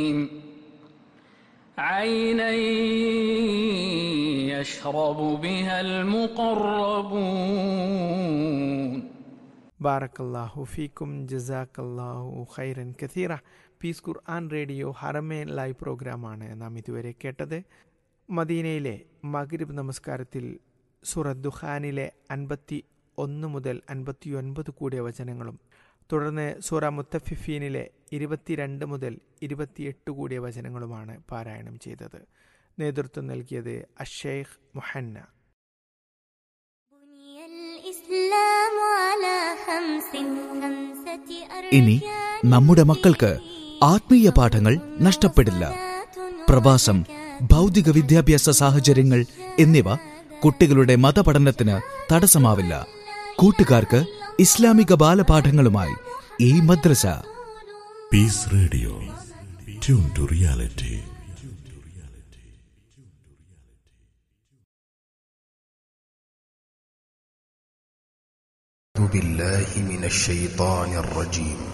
عينا يشرب بها المقربون ബാറക്കല്ലാഹു ഫീക്കും ജസാക്കല്ലാഹു ഖൈറൻ കഥീറ പീസ് ഖുർആൻ റേഡിയോ ഹറമേ ലൈവ് പ്രോഗ്രാമാണ് നാം ഇതുവരെ കേട്ടത് മദീനയിലെ മഗ്രിബ് നമസ്കാരത്തിൽ സൂറത്ത് ദുഖാനിലെ അൻപത്തി ഒന്ന് മുതൽ അൻപത്തി ഒൻപത് കൂടിയ വചനങ്ങളും തുടർന്ന് സൂറ മുത്തഫിഫീനിലെ ഇരുപത്തിരണ്ട് മുതൽ ഇരുപത്തിയെട്ട് കൂടിയ വചനങ്ങളുമാണ് പാരായണം ചെയ്തത് നേതൃത്വം നൽകിയത് അഷേഖ് മുഹന്ന ഇനി നമ്മുടെ മക്കൾക്ക് ആത്മീയ പാഠങ്ങൾ നഷ്ടപ്പെടില്ല പ്രവാസം ഭൗതിക വിദ്യാഭ്യാസ സാഹചര്യങ്ങൾ എന്നിവ കുട്ടികളുടെ മതപഠനത്തിന് തടസ്സമാവില്ല കൂട്ടുകാർക്ക് ഇസ്ലാമിക ബാലപാഠങ്ങളുമായി ഈ മദ്രസ peace radio tune to reality أعوذ بالله من الشيطان الرجيم